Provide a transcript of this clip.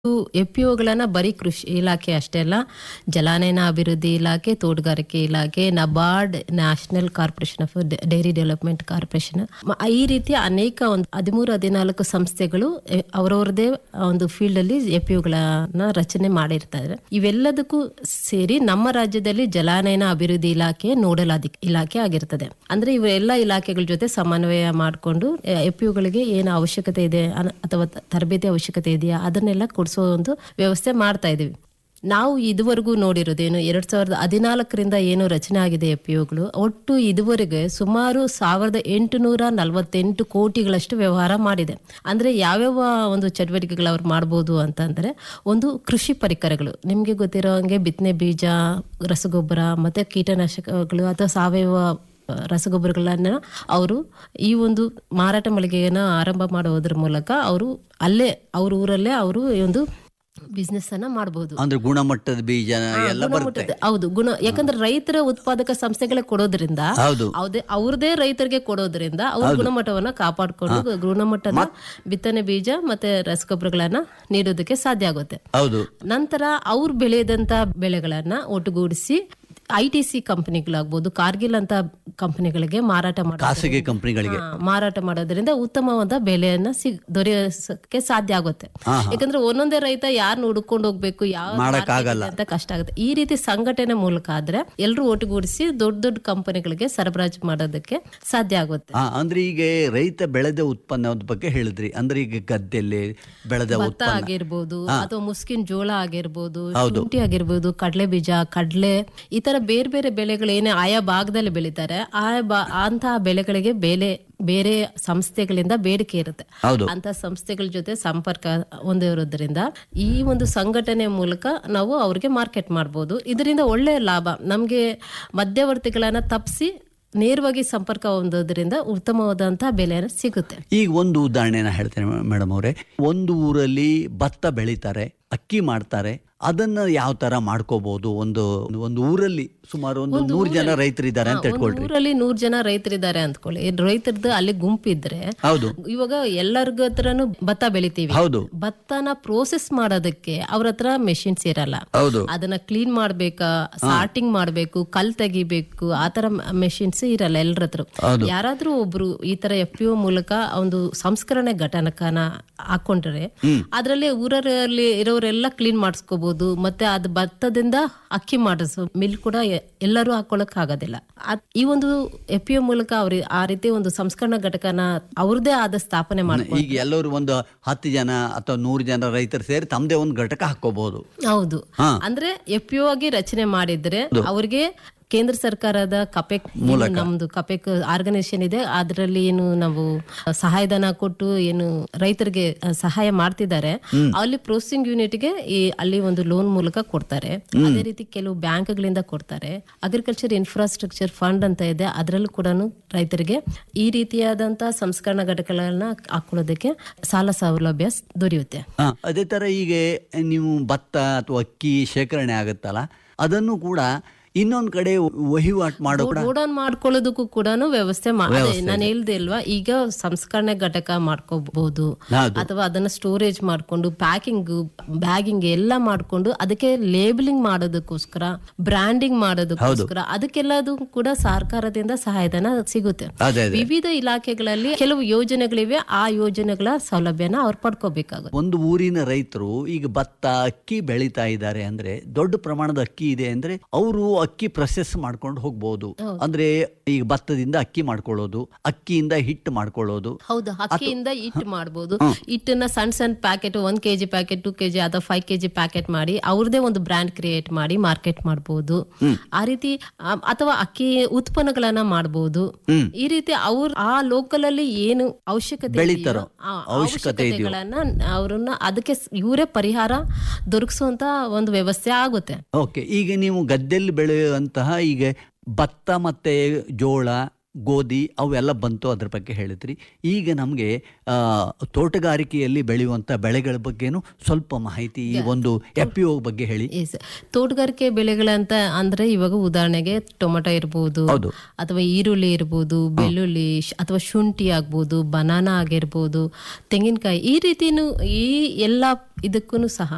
F P ಒಗಳನ್ನ ಬರೀ ಕೃಷಿ ಇಲಾಖೆ ಅಷ್ಟೇ ಅಲ್ಲ ಜಲಾನಯನ ಅಭಿವೃದ್ಧಿ ಇಲಾಖೆ ತೋಟಗಾರಿಕೆ ಇಲಾಖೆ NABARD national corporation of dairy development corporation ಮ- ಈ ರೀತಿಯ ಅನೇಕ ಒಂದು ಹದಿಮೂರು ಹದಿನಾಲ್ಕು ಸಂಸ್ಥೆಗಳು ಎ- ಅವರವರದೇ ಒಂದು ಫೀಲ್ಡ್ ಅಲ್ಲಿ ಎಫ್ ಪಿ ಒಗಳನ್ನ ರಚನೆ ಮಾಡಿರ್ತಾರೆ ಇವೆಲ್ಲದಕ್ಕೂ ಸೇರಿ ನಮ್ಮ ರಾಜ್ಯದಲ್ಲಿ ಜಲಾನಯನ ಅಭಿವೃದ್ಧಿ ಇಲಾಖೆ ನೋಡಲ್ ಅಧಿ ಇಲಾಖೆ ಆಗಿರ್ತದೆ ಅಂದ್ರೆ ಇವೆಲ್ಲ ಇಲಾಖೆಗಳ ಜೊತೆ ಸಮನ್ವಯ ಮಾಡಿಕೊಂಡು ಎಫ್ ಪಿ ಗಳಿಗೆ ಏನು ಅವಶ್ಯಕತೆ ಇದೆ ಅನ- ಅಥವಾ ತ- ತರಬೇತಿ ಅವಶ್ಯಕತೆ ಇದೆಯಾ ಅದನ್ನೆಲ್ಲ ಕೊಡಿಸೋ ಒಂದು ವ್ಯವಸ್ಥೆ ಮಾಡ್ತಾ ಇದೀವಿ ನಾವು ಇದುವರೆಗೂ ನೋಡಿರೋದೇನು ಎರಡ್ ಸಾವಿರದ ಹದಿನಾಲ್ಕರಿಂದ ಏನು ರಚನೆ ಆಗಿದೆ ಎಫ್ ಪಿ ಒಗಳು ಒಟ್ಟು ಇದುವರೆಗೆ ಸುಮಾರು ಸಾವಿರದ ಎಂಟುನೂರ ನಲವತ್ತೆಂಟು ಕೋಟಿಗಳಷ್ಟು ವ್ಯವಹಾರ ಮಾಡಿದೆ ಅಂದ್ರೆ ಯಾವ್ಯಾವ ಒಂದು ಚಟುವಟಿಕೆಗಳು ಅವ್ರು ಮಾಡ್ಬೋದು ಅಂತಂದ್ರೆ ಒಂದು ಕೃಷಿ ಪರಿಕರಗಳು ನಿಮ್ಗೆ ಗೊತ್ತಿರೋ ಹಂಗೆ ಬಿತ್ತನೆ ಬೀಜ ರಸಗೊಬ್ಬರ ಮತ್ತೆ ಕೀಟನಾಶಕಗಳು ಅಥವಾ ಸಾವಯವ ಆ, ರಸಗೊಬ್ಬರಗಳನ್ನ ಅವರು ಈ ಒಂದು ಮಾರಾಟ ಮಳಿಗೆಯನ್ನ ಆರಂಭ ಮಾಡೋದ್ರ ಮೂಲಕ ಅವರು ಅಲ್ಲೇ ಅವ್ರ ಊರಲ್ಲೇ ಅವರು ಈ ಒಂದು ಬಿಸ್ನೆಸ್ ಅನ್ನ ಮಾಡಬಹುದು ಅಂದ್ರೆ ಗುಣಮಟ್ಟದ ಬೀಜ ಎಲ್ಲ ಬರುತ್ತೆ ಹೌದು ಗುಣ ಯಾಕಂದ್ರೆ ರೈತರ ಉತ್ಪಾದಕ ಸಂಸ್ಥೆಗಳೇ ಕೊಡೋದ್ರಿಂದ ಹೌದು ಅವ್ದೇ ಅವ್ರದೇ ರೈತರಿಗೆ ಕೊಡೋದ್ರಿಂದ ಅವ್ರ ಗುಣಮಟ್ಟವನ್ನ ಕಾಪಾಡ್ಕೊಂಡು ಗುಣಮಟ್ಟದ ಬಿತ್ತನೆ ಬೀಜ ಮತ್ತೆ ರಸಗೊಬ್ಬರಗಳನ್ನ ನೀಡೋದಕ್ಕೆ ಸಾಧ್ಯ ಆಗುತ್ತೆ ಹೌದು ನಂತರ ಅವ್ರು ಬೆಳೆದಂತ ಬೆಳೆಗಳನ್ನ ಒಟ್ಟುಗೂಡಿಸಿ ಐ ಟಿ ಸಿ ಕಂಪನಿಗಳಾಗ್ಬೋದು ಕಾರ್ಗಿಲ್ ಅಂತ ಕಂಪನಿಗಳಿಗೆ ಮಾರಾಟ ಮಾಡೋದು ಖಾಸಗಿ ಕಂಪನಿಗಳಿಗೆ ಹಾ, ಮಾರಾಟ ಮಾಡೋದ್ರಿಂದ ಉತ್ತಮವಾದ ಬೆಲೆಯನ್ನ ಸಿಗ್ ದೊರೆಯೋಕೆ ಸಾಧ್ಯ ಆಗುತ್ತೆ ಯಾಕಂದ್ರೆ ಒಂದೊಂದೇ ರೈತ ಯಾರನ್ನ ಹುಡುಕೊಂಡು ಹೋಗ್ಬೇಕು ಯಾವ ಮಾಡಕ್ಕಾಗಲ್ಲ. market ಇದೆ ಅಂತ ಕಷ್ಟ ಆಗುತ್ತೆ ಈ ರೀತಿ ಸಂಘಟನೆ ಮೂಲಕ ಆದ್ರೆ ಎಲ್ಲರೂ ಒಟ್ಟುಗೂಡಿಸಿ ದೊಡ್ಡ ದೊಡ್ಡ ಕಂಪನಿಗಳಿಗೆ ಸರಬರಾಜು ಮಾಡೋದಕ್ಕೆ ಸಾಧ್ಯ ಆಗುತ್ತೆ ಹಾ ಅಂದ್ರೆ ಈಗ ರೈತ ಬೆಳೆದ ಉತ್ಪನ್ನದ ಬಗ್ಗೆ ಹೇಳಿದ್ರಿ ಅಂದ್ರೆ ಈಗ ಗದ್ದೆಯಲ್ಲಿ ಬೆಳೆದ ಭತ್ತ ಉತ್ಪನ್ನ ಆಗಿರ್ಬೋದು ಅಥವಾ ಮುಸ್ಕಿನ್ ಜೋಳ ಆಗಿರ್ಬೋದು ಶುಂಠಿ ಆಗಿರ್ಬೋದು ಕಡಲೆ ಬೀಜ ಕಡಲೆ ಈ ತರ ಬೇರೆ ಬೇರೆ ಬೆಳೆಗಳು ಏನೇ ಆಯಾ ಭಾಗದಲ್ಲಿ ಬೆಳೀತಾರೆ ಆಯಾ ಬಾ ಅಂತಹ ಬೆಳೆಗಳಿಗೆ ಬೆಲೆ ಬೇರೆ ಸಂಸ್ಥೆಗಳಿಂದ ಬೇಡಿಕೆ ಇರುತ್ತೆ ಹೌದು ಅಂತ ಸಂಸ್ಥೆಗಳ ಜೊತೆ ಸಂಪರ್ಕ ಹೊಂದಿರೋದ್ರಿಂದ ಈ ಒಂದು ಸಂಘಟನೆ ಮೂಲಕ ನಾವು ಅವ್ರಿಗೆ ಮಾರ್ಕೆಟ್ ಮಾಡ್ಬೋದು ಇದರಿಂದ ಒಳ್ಳೆಯ ಲಾಭ ನಮ್ಗೆ ಮಧ್ಯವರ್ತಿಗಳನ್ನ ತಪ್ಪಿಸಿ ನೇರವಾಗಿ ಸಂಪರ್ಕ ಹೊಂದೋದ್ರಿಂದ ಉತ್ತಮವಾದಂತಹ ಬೆಲೆ ಸಿಗುತ್ತೆ ಈಗ ಒಂದು ಉದಾಹರಣೆನ ಹೇಳ್ತೇನೆ ಮೇಡಮ್ ಅವರೇ ಒಂದು ಊರಲ್ಲಿ ಭತ್ತ ಬೆಳೀತಾರೆ ಅಕ್ಕಿ ಮಾಡ್ತಾರೆ ಅದನ್ನ ಯಾವ ತರ ಮಾಡ್ಕೋಬಹುದು ಒಂದು ಒಂದು ಊರಲ್ಲಿ ಸುಮಾರು ಒಂದು ನೂರು ಜನ ರೈತರಿದ್ದಾರೆ ಅಂತ ಒಂದು ಇಟ್ಕೊಳ್ರಿ ಊರಲ್ಲಿ ನೂರ್ ಜನ ರೈತರಿದ್ದಾರೆ ಅಂದ್ಕೊಳ್ಳಿ ರೈತರದ್ದು ಅಲ್ಲಿ ಗುಂಪಿದ್ರೆ ಹೌದು ಇವಾಗ ಎಲ್ಲರಿಗ ಹತ್ರನು ಭತ್ತ ಬೆಳಿತೀವಿ ಹೌದು ಭತ್ತನ ಪ್ರೋಸೆಸ್ ಮಾಡೋದಕ್ಕೆ ಅವ್ರ ಹತ್ರ ಮೆಷಿನ್ಸ್ ಇರಲ್ಲ ಹೌದು ಅದನ್ನ ಕ್ಲೀನ್ ಮಾಡ್ಬೇಕಾ ಸಾರ್ಟಿಂಗ್ ಮಾಡ್ಬೇಕು ಕಲ್ ತೆಗಿಬೇಕು ಆತರ ಮೆಷಿನ್ಸ್ ಇರಲ್ಲ ಎಲ್ಲರ ಹತ್ರ ಹೌದು. ಯಾರಾದ್ರೂ ಒಬ್ರು ಈ ತರ ಎಫ್ ಪಿ ಮುಲಕ ಒಂದು ಸಂಸ್ಕರಣೆ ಘಟಕನ ಹಾಕೊಂಡ್ರೆ ಅದ್ರಲ್ಲಿ ಊರಲ್ಲಿ ಇರೋರೆಲ್ಲ ಕ್ಲೀನ್ ಮಾಡಿಸ್ಕೋಬಹುದು ಮತ್ತೆ ಅದು ಭತ್ತದಿಂದ ಅಕ್ಕಿ ಮಾಡಿಸೋ ಮಿಲ್ ಕೂಡ ಎ- ಎಲ್ಲರೂ ಹಾಕೊಳಕ್ ಆಗೋದಿಲ್ಲ ಅದ್- ಈ ಒಂದು ಎಫ್ ಪಿ ಮೂಲಕ ಅವ್ರ ಆ ರೀತಿ ಒಂದು ಸಂಸ್ಕರಣಾ ಘಟಕನ ಅವ್ರದೇ ಆದ ಸ್ಥಾಪನೆ ಮಾಡ್ಕೊಂಡು ಈಗ ಎಲ್ಲರೂ ಒಂದು ಹತ್ತು ಜನ ಅಥವಾ ನೂರು ಜನ ರೈತರು ಸೇರಿ ತಮ್ಮದೇ ಒಂದು ಘಟಕ ಹಾಕೋಬಹುದು ಹೌದು ಹಾ. ಅಂದ್ರೆ ಎಫ್ ಪಿ ಆಗಿ ರಚನೆ ಮಾಡಿದ್ರೆ ಅವ್ರಿಗೆ ಕೇಂದ್ರ ಸರ್ಕಾರದ ಕಪೆಕ್ ಏನು ನಮ್ದು ಕಪೆಕ್ ಆರ್ಗನೈಸೇಷನ್ ಇದೆ ಅದರಲ್ಲಿ ಏನು ನಾವು ಸಹಾಯಧನ ಕೊಟ್ಟು ಏನು ರೈತರಿಗೆ ಸಹಾಯ ಮಾಡ್ತಿದ್ದಾರೆ ಅಲ್ಲಿ ಪ್ರೊಸೆಸಿಂಗ್ ಯೂನಿಟ್ಗೆ ಈ ಅಲ್ಲಿ ಒಂದು ಲೋನ್ ಮೂಲಕ ಕೊಡ್ತಾರೆ ಅದೇ ರೀತಿ ಕೆಲವು ಬ್ಯಾಂಕ್ಗಳಿಂದ ಕೊಡ್ತಾರೆ ಅಗ್ರಿಕಲ್ಚರ್ ಇನ್ಫ್ರಾಸ್ಟ್ರಕ್ಚರ್ ಫಂಡ್ ಅಂತ ಇದೆ ಅದರಲ್ಲೂ ಕೂಡ ರೈತರಿಗೆ ಈ ರೀತಿಯಾದಂತಹ ಸಂಸ್ಕರಣಾ ಘಟಕಗಳನ್ನ ಹಾಕೊಳ್ಳೋದಕ್ಕೆ ಸಾಲ ಸೌಲಭ್ಯ ದೊರೆಯುತ್ತೆ ಹಾ, ಅದೇ ತರ ಈಗ ನೀವು ಭತ್ತ ಅಥವಾ ಅಕ್ಕಿ ಶೇಖರಣೆ ಆಗುತ್ತಲ್ಲ ಅದನ್ನು ಕೂಡ ಇನ್ನೊಂದ್ ಕಡೆ ವಹಿವಾಟು ಮಾಡೋ ಕೂಡ ಗೋಡೌನ್ ಮಾಡ್ಕೊಳ್ಳೋದಕ್ಕೂ ಕೂಡ ವ್ಯವಸ್ಥೆ ಮಾ- ಅದೇ ನಾನು ಹೇಳ್ದೆ ಅಲ್ವಾ ಈಗ ಸಂಸ್ಕರಣೆ ಘಟಕ ಮಾಡ್ಕೋಬಹುದು ಹೌದು. ಅಥವಾ ಅದನ್ನ ಸ್ಟೋರೇಜ್ ಮಾಡ್ಕೊಂಡು ಪ್ಯಾಕಿಂಗ್ ಬ್ಯಾಗಿಂಗ್ ಎಲ್ಲ ಮಾಡ್ಕೊಂಡು ಅದಕ್ಕೆ ಲೇಬಲಿಂಗ್ ಮಾಡೋದಕ್ಕೋಸ್ಕರ ಬ್ರ್ಯಾಂಡಿಂಗ್ ಮಾಡೋದಕ್ಕೋಸ್ಕರ ಅದಕ್ಕೆಲ್ಲದು ಕೂಡ ಸರ್ಕಾರದಿಂದ ಸಹಾಯಧನ ಸಿಗುತ್ತೆ ಅದೇ ಅದೇ ವಿವಿಧ ಇಲಾಖೆಗಳಲ್ಲಿ ಕೆಲವು ಯೋಜನೆಗಳಿವೆ ಆ ಯೋಜನೆಗಳ ಸೌಲಭ್ಯನ ಅವ್ರು ಪಡ್ಕೋಬೇಕಾಗುತ್ತೆ ಒಂದು ಊರಿನ ರೈತರು ಈಗ ಭತ್ತ ಅಕ್ಕಿ ಬೆಳೀತಾ ಇದ್ದಾರೆ ಅಂದ್ರೆ ದೊಡ್ಡ ಪ್ರಮಾಣದ ಅಕ್ಕಿ ಇದೆ ಅಂದ್ರೆ ಅವರು ಅಕ್ಕಿ ಪ್ರೊಸೆಸ್ ಮಾಡ್ಕೊಂಡು ಹೋಗ್ಬೋದು ಅಂದ್ರೆ ಈಗ ಭತ್ತದಿಂದ ಅಕ್ಕಿ ಮಾಡ್ಕೊಳ್ಳೋದು ಅಕ್ಕಿಯಿಂದ ಹಿಟ್ಟು ಮಾಡ್ಕೊಳ್ಳೋದು ಹೌದು ಅಕ್ಕಿಯಿಂದ ಹಿಟ್ಟು ಮಾಡ್ಬೋದು ಹಿಟ್ಟನ್ನ ಸಣ್ಣ ಸಣ್ಣ ಪ್ಯಾಕೆಟ್ ಒಂದ್ ಕೆಜಿ ಪ್ಯಾಕೆಟ್ ಟೂ ಕೆಜಿ ಅಥವಾ ಫೈವ್ ಕೆಜಿ ಪ್ಯಾಕೆಟ್ ಮಾಡಿ ಅವ್ರದೇ ಒಂದು ಬ್ರ್ಯಾಂಡ್ ಕ್ರಿಯೇಟ್ ಮಾಡಿ ಮಾರ್ಕೆಟ್ ಮಾಡಬಹುದು ಆ ರೀತಿ ಆ, ಅಥವಾ ಅಕ್ಕಿ ಉತ್ಪನ್ನಗಳನ್ನ ಮಾಡಬಹುದು ಈ ರೀತಿ ಅವ್ರ ಆ ಲೋಕಲ್ ಅಲ್ಲಿ ಏನು ಅವಶ್ಯಕತೆ ಬೆಳೀತಾರೋ, ಇದೆಯೋ, ಆ ಅವಶ್ಯಕತೆ ಇದೆಯೋ. ಅವಶ್ಯಕತೆಗಳನ್ನ ಅವ್ರನ್ನ ಅದಕ್ಕೆ ಇವರೇ ಪರಿಹಾರ ದೊರಕಿಸುವಂತ ಒಂದು ವ್ಯವಸ್ಥೆ ಆಗುತ್ತೆ ಓಕೆ ಈಗ ನೀವು ಗದ್ದೆಯಲ್ಲಿ ಬೆಳೆಯುವಂತಹ ಈಗ ಭತ್ತ ಮತ್ತೆ ಜೋಳ ಗೋಧಿ ಅವೆಲ್ಲ ಬಂತು ಅದ್ರ ಬಗ್ಗೆ ಹೇಳಿದ್ರಿ ಈಗ ನಮಗೆ ತೋಟಗಾರಿಕೆಯಲ್ಲಿ ಬೆಳೆಯುವಂಥ ಬೆಳೆಗಳ ಬಗ್ಗೆನೂ ಸ್ವಲ್ಪ ಮಾಹಿತಿ ಈ ಒಂದು ಎಫ್ ಪಿ ಬಗ್ಗೆ ಹೇಳಿ ಎಸ್ ತೋಟಗಾರಿಕೆ ಬೆಳೆಗಳಂತ ಅಂದ್ರೆ ಇವಾಗ ಉದಾಹರಣೆಗೆ ಟೊಮೆಟೊ ಇರ್ಬೋದು ಹೌದು. ಅಥವಾ ಈರುಳ್ಳಿ ಇರ್ಬೋದು ಬೆಳ್ಳುಳ್ಳಿ ಶ್- ಅಥವಾ ಶುಂಠಿ ಆಗ್ಬೋದು ಬನಾನಾ ಆಗಿರ್ಬೋದು ತೆಂಗಿನಕಾಯಿ ಈ ರೀತಿನೂ ಈ ಎಲ್ಲ ಇದಕ್ಕೂ ಸಹ